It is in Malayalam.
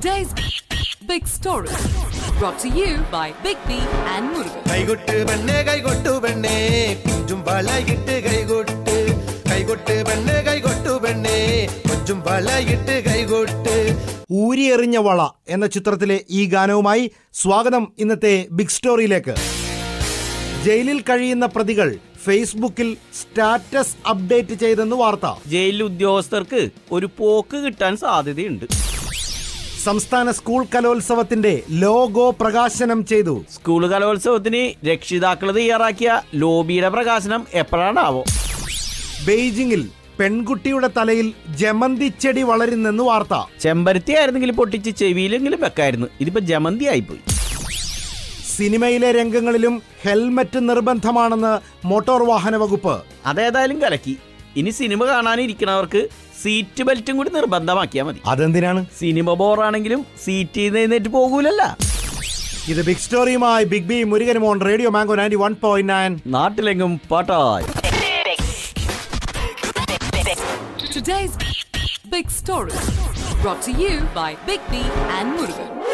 Today's big story brought to you by Big B and Murugan. കൈകൊട്ട് പെണ്ണേ കൈകൊട്ടു പെണ്ണേ കുഞ്ചും വളയിട്ട് കൈകൊട്ട് കൈകൊട്ട് പെണ്ണേ കൈകൊട്ടു പെണ്ണേ കൊഞ്ചും വളയിട്ട് കൈകൊട്ട് ഊരിയെറിഞ്ഞ വള എന്ന ചിത്രത്തിലെ ഈ ഗാനവുമായി സ്വാഗതം ഇന്നത്തെ ബിഗ് സ്റ്റോറിയിലേക്ക് ജയിലിൽ കഴിയുന്ന പ്രതികൾ ഫേസ്ബുക്കിൽ സ്റ്റാറ്റസ് അപ്ഡേറ്റ് ചെയ്തെന്ന് വാർത്ത ജയിലിലെ ഉദ്യോഗസ്ഥർക്ക് ഒരു പോക്ക് കിട്ടാൻ സാധ്യതയുണ്ട് സംസ്ഥാന സ്കൂൾ കലോത്സവത്തിന്റെ ലോഗോ പ്രകാശനം ചെയ്തു സ്കൂൾ കലോത്സവത്തിന് രക്ഷിതാക്കൾ തയ്യാറാക്കിയ ലോബിയുടെ പ്രകാശനം എപ്പോഴാണാവോ ബെയ്ജിങ്ങിൽ പെൺകുട്ടിയുടെ തലയിൽ ജമന്തി ചെടി വളരുന്നെന്ന് വാർത്ത ചെമ്പരത്തി ആയിരുന്നെങ്കിൽ പൊട്ടിച്ച് ചെവിയിലെങ്കിലും വെക്കായിരുന്നു ഇതിപ്പോ ജമന്തി ആയിപ്പോയി സിനിമയിലെ രംഗങ്ങളിലും ഹെൽമറ്റ് നിർബന്ധമാണെന്ന് മോട്ടോർ വാഹന വകുപ്പ് അതേതായാലും കലക്കി ഇനി സിനിമ കാണാനിരിക്കണവർക്ക് സീറ്റ് ബെൽറ്റും കൂടി നിർബന്ധമാക്കിയാൽ മതി അതെന്തിനാണ് സിനിമ ബോറാണെങ്കിലും സീറ്റ് എഴുന്നേറ്റ് പോകൂലല്ല ഇത് ബിഗ് സ്റ്റോറിയുമായി ബിഗ് ബി മുരുകനുമോൺ radio mango ninety one point nine നാട്ടിലെങ്കും പാട്ടായി Today's big story brought to you by Big B and Murugan.